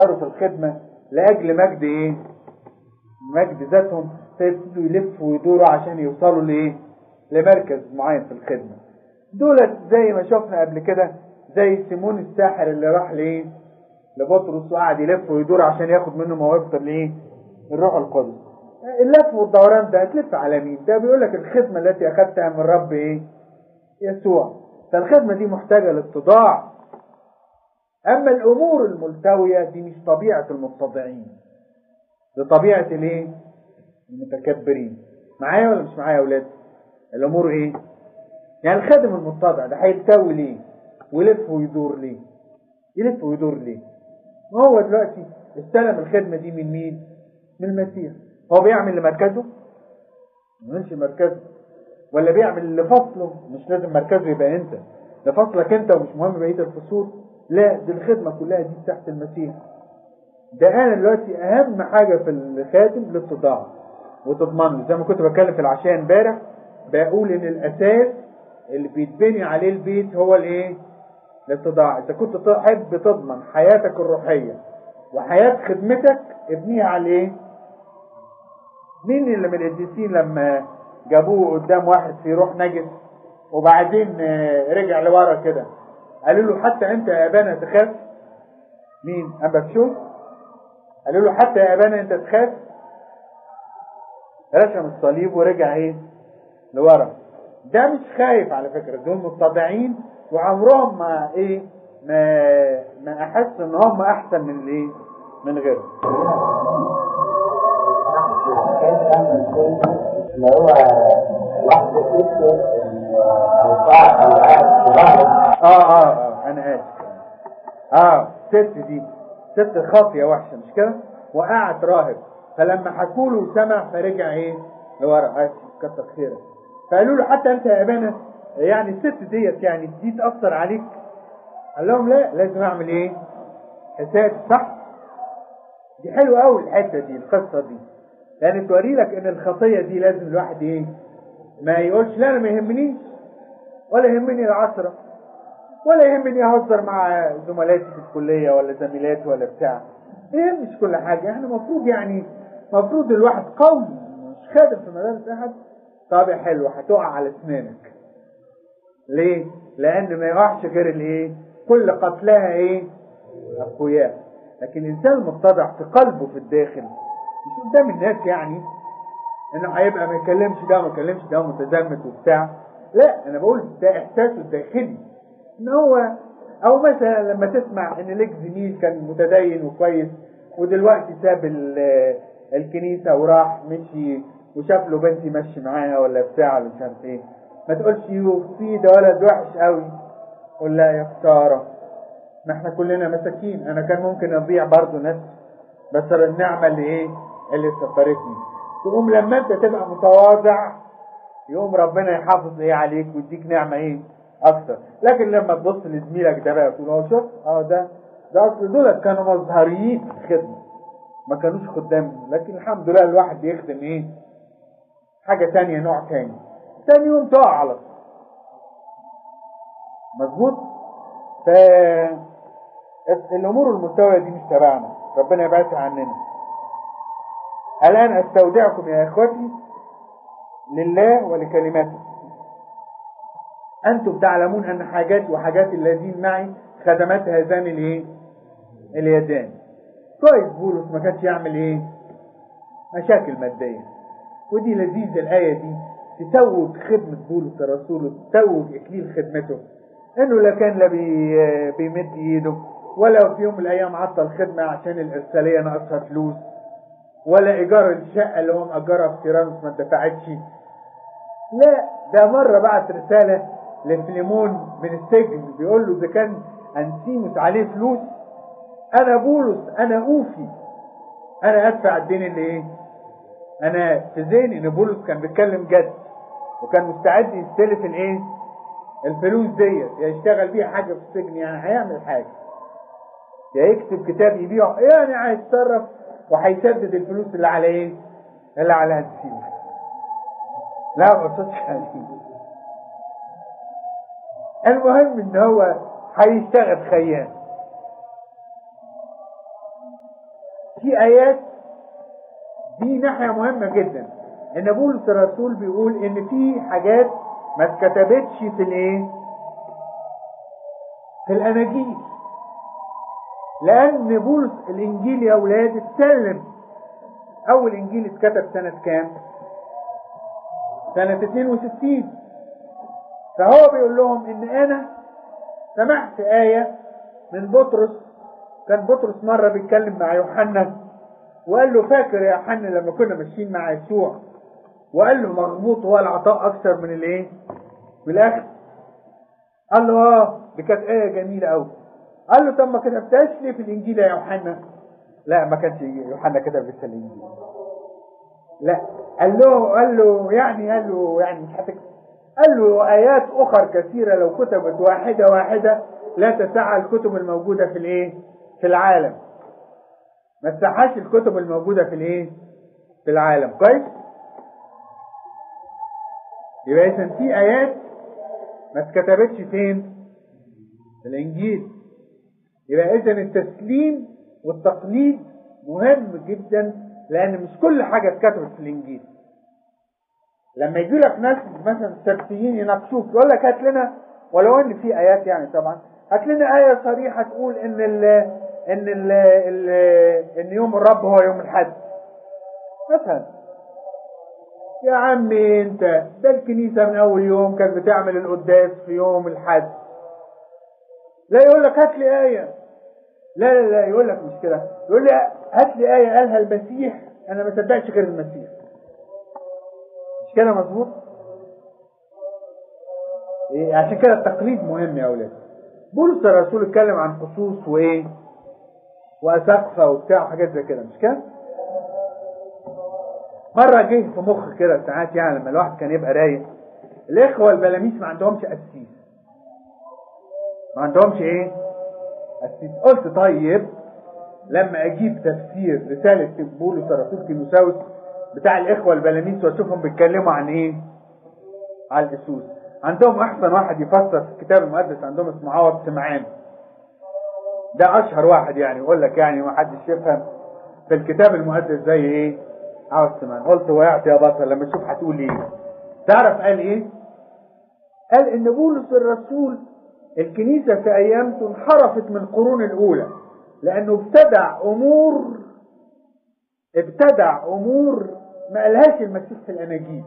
صاروا في الخدمة لأجل مجد إيه؟ مجد ذاتهم فيبتدوا يلفوا ويدوروا عشان يوصلوا لإيه؟ لمركز معين في الخدمة. دولت زي ما شفنا قبل كده زي سيمون الساحر اللي راح لإيه؟ لبطرس وقعد يلف ويدور عشان ياخد منه موهبة الإيه؟ الروح القدس. اللف والدوران ده هتلف على مين؟ ده بيقول لك الخدمة التي أخذتها من رب إيه؟ يسوع. فالخدمة دي محتاجة لاتضاع أما الأمور الملتوية دي مش طبيعة المتضعين دي طبيعة الإيه؟ المتكبرين معايا ولا مش معايا يا أولاد؟ الأمور إيه؟ يعني الخادم المتضع ده هيلتوي ليه؟ ويلف ويدور ليه؟ يلف ويدور ليه؟ ما هو دلوقتي استلم الخدمة دي من مين؟ من المسيح هو بيعمل لمركزه؟ ما بيعملش مركزه ولا بيعمل لفصله مش لازم مركزه يبقى انت لفصلك انت ومش مهم بقيه الفصول لا دي الخدمه كلها دي تحت المسيح ده انا دلوقتي اهم حاجه في الخادم الاتضاع وتضمن له زي ما كنت بتكلم في العشاء امبارح بقول ان الاساس اللي بيتبني عليه البيت هو الايه الاتضاع اذا كنت تحب تضمن حياتك الروحيه وحياه خدمتك ابنيها على ايه مين اللي من القديسين لما جابوه قدام واحد في روح نجس وبعدين رجع لورا كده قالوا له حتى انت يا ابانا تخاف مين ابا بشوف قالوا له حتى يا ابانا انت تخاف رشم الصليب ورجع ايه لورا ده مش خايف على فكره دول متضعين وعمرهم ما ايه ما ما احس ان هم احسن من الايه من غيرهم اللي هو واحدة ست أوقاع أو اه اه اه انا اسف اه ست دي ست خاطية وحشة مش كده وقعت راهب فلما حكوا له سمع فرجع ايه لورا اسف كتر خيرك فقالوا له حتى انت يا ابانا يعني الست ديت يعني دي تأثر عليك قال لهم لا لازم اعمل ايه حساب صح دي حلوة قوي الحتة دي القصة دي لان توري لك ان الخطية دي لازم الواحد ايه ما يقولش لا انا ما يهمنيش ولا يهمني العشرة ولا يهمني اهزر مع زملاتي في الكلية ولا زميلاتي ولا بتاع ايه مش كل حاجة احنا المفروض يعني المفروض الواحد قوي مش خادم في مدارس احد طابع حلو هتقع على اسنانك ليه؟ لان ما يقعش غير الايه؟ كل قتلها ايه؟ اقوياء لكن الانسان المتضع في قلبه في الداخل مش قدام الناس يعني انه هيبقى ما يكلمش ده ما يكلمش ده متزمت وبتاع لا انا بقول ده احساسه الداخلي ان هو او مثلا لما تسمع ان ليك زميل كان متدين وكويس ودلوقتي ساب الكنيسه وراح مشي وشاف له بنت يمشي معاها ولا بتاع ولا مش عارف ايه ما تقولش يوفي ده ولد وحش قوي قول لا يا خساره ما احنا كلنا مساكين انا كان ممكن اضيع برضه نفسي بس النعمه اللي ايه اللي سترتني تقوم لما انت تبقى متواضع يقوم ربنا يحافظ ايه عليك ويديك نعمه ايه اكتر لكن لما تبص لزميلك ده بقى تقول اه شوف اه ده ده اصل دول كانوا مظهريين في الخدمه ما كانوش خدام لكن الحمد لله الواحد بيخدم ايه حاجه تانية نوع تاني تاني يوم تقع على طول مظبوط ف الامور المستويه دي مش تبعنا ربنا يبعدها عننا الان استودعكم يا اخوتي لله ولكلماته انتم تعلمون ان حاجاتي وحاجات الذين معي خدمات هذان الايه اليدان كويس بولس ما كانش يعمل ايه مشاكل ماديه ودي لذيذه الايه دي تتوج خدمه بولس الرسول وتتوج اكليل خدمته انه لا كان لا بي بيمد ايده ولا في يوم من الايام عطل خدمه عشان الارساليه ناقصها فلوس ولا ايجار الشقه اللي هو مأجرها في تيرانوس ما اتدفعتش لا ده مره بعت رساله لفليمون من السجن بيقول له اذا كان انسيموس عليه فلوس انا بولس انا اوفي انا ادفع الدين اللي ايه انا في ذهني ان بولس كان بيتكلم جد وكان مستعد يستلف الايه الفلوس ديت يشتغل بيها حاجه في السجن يعني هيعمل حاجه يا يكتب كتاب يبيعه يعني هيتصرف وهيسدد الفلوس اللي على ايه اللي على هنسيموس لا ما اقصدش عليه المهم ان هو هيشتغل خيام في ايات دي ناحية مهمة جدا ان بولس الرسول بيقول ان في حاجات ما اتكتبتش في الايه في الاناجيل لان بولس الانجيل يا اولاد اتسلم اول انجيل اتكتب سنة كام سنة 62 فهو بيقول لهم ان انا سمعت آية من بطرس كان بطرس مرة بيتكلم مع يوحنا وقال له فاكر يا يوحنا لما كنا ماشيين مع يسوع وقال له مغبوط هو العطاء اكثر من الايه من الاخر قال له اه دي كانت آية جميلة قوي قال له طب ما كتبتهاش ليه في الانجيل يا يوحنا لا ما كانش يوحنا كتب لسه الانجيل لا قال له قال له يعني قال له يعني مش هتكتب قال له آيات أخر كثيرة لو كتبت واحدة واحدة لا تسع الكتب الموجودة في الإيه؟ في العالم. ما تسعش الكتب الموجودة في الإيه؟ في العالم، كويس؟ يبقى إذا في آيات ما اتكتبتش فين؟ في الإنجيل. يبقى إذا التسليم والتقليد مهم جدا لأن مش كل حاجة اتكتبت في الإنجيل. لما يجي لك ناس مثلا سبتيين يناقشوك يقول لك هات لنا ولو ان في ايات يعني طبعا هات لنا ايه صريحه تقول ان ال ان ال ال ان يوم الرب هو يوم الحد مثلا يا عمي انت ده الكنيسه من اول يوم كانت بتعمل القداس في يوم الحد لا يقول لك هات لي ايه لا لا لا يقول لك مش كده يقول لي هات لي ايه قالها المسيح انا ما صدقش غير المسيح مش كده مظبوط إيه عشان كده التقليد مهم يا اولاد بولس الرسول اتكلم عن خصوص وايه واسقفه وبتاع وحاجات زي كده مش كده مره جه في مخ كده ساعات يعني لما الواحد كان يبقى رايق الاخوه البلاميس ما عندهمش قسيس ما عندهمش ايه قسيس قلت طيب لما اجيب تفسير رساله بولس الرسول تيموساوس بتاع الاخوه البلاميس واشوفهم بيتكلموا عن ايه على الاسوس عندهم احسن واحد يفسر في الكتاب المقدس عندهم اسمه عوض سمعان ده اشهر واحد يعني يقول لك يعني ما حدش يفهم في الكتاب المقدس زي ايه عوض سمعان قلت وقعت يا بطل لما تشوف هتقول ايه تعرف قال ايه قال ان بولس الرسول الكنيسة في ايامته انحرفت من القرون الاولى لانه ابتدع امور ابتدع امور ما قالهاش المسيح في الاناجيل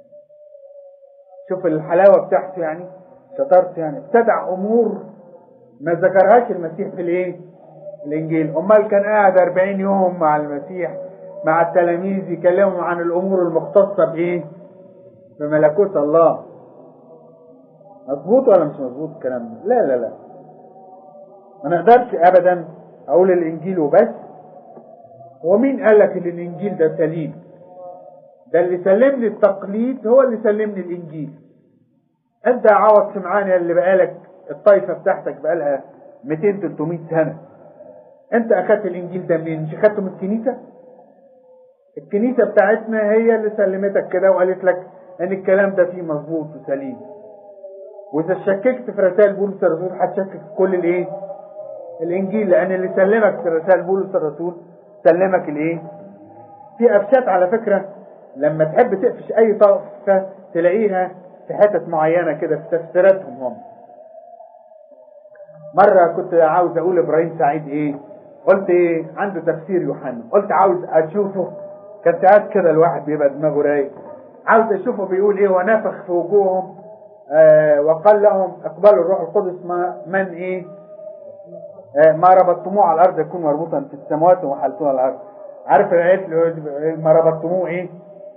شوف الحلاوه بتاعته يعني شطرت يعني ابتدع امور ما ذكرهاش المسيح في الايه الانجيل امال كان قاعد 40 يوم مع المسيح مع التلاميذ يكلمهم عن الامور المختصه بايه بملكوت الله مظبوط ولا مش مظبوط الكلام ده لا لا لا ما نقدرش ابدا اقول الانجيل وبس ومين قال لك ان الانجيل ده سليم ده اللي سلمني التقليد هو اللي سلمني الانجيل انت يا عوض سمعان اللي بقالك الطائفه بتاعتك بقالها 200 300 سنه انت اخدت الانجيل ده منين مش اخدته من الكنيسه الكنيسه بتاعتنا هي اللي سلمتك كده وقالت لك ان الكلام ده فيه مظبوط وسليم واذا شككت في رسائل بولس الرسول هتشكك في كل الايه الانجيل لان اللي سلمك في رسائل بولس الرسول سلمك الايه في قفشات على فكره لما تحب تقفش اي طائفه تلاقيها في حتت معينه كده في تفسيراتهم هم مره كنت عاوز اقول ابراهيم سعيد ايه قلت ايه عنده تفسير يوحنا قلت عاوز اشوفه كان ساعات كده الواحد بيبقى دماغه رايق عاوز اشوفه بيقول ايه ونفخ في وجوههم آه وقال لهم اقبلوا الروح القدس ما من ايه آه ما ربطتموه على الارض يكون مربوطا في السماوات وحلتوه على الارض عارف الايات اللي ما ربطتموه ايه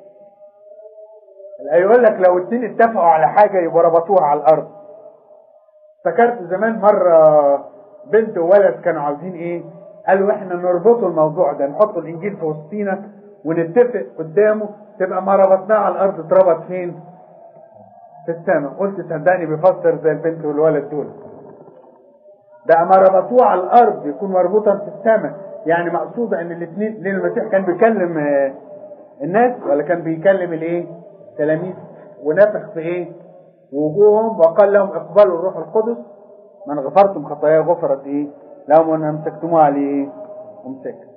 يقول لك لو اتنين اتفقوا على حاجة يبقوا ربطوها على الارض افتكرت زمان مرة بنت وولد كانوا عاوزين ايه قالوا احنا نربطوا الموضوع ده نحط الانجيل في وسطينا ونتفق قدامه تبقى ما ربطناه على الارض اتربط فين في السماء قلت صدقني بيفسر زي البنت والولد دول ده ما ربطوه على الارض يكون مربوطا في السماء يعني مقصود ان الاثنين لان المسيح كان بيكلم الناس ولا كان بيكلم الايه تلاميذ ونفخ في ايه وجوههم وقال لهم اقبلوا الروح القدس من غفرتم خطاياه غفرت ايه لهم وان امسكتموها عليه ايه امسك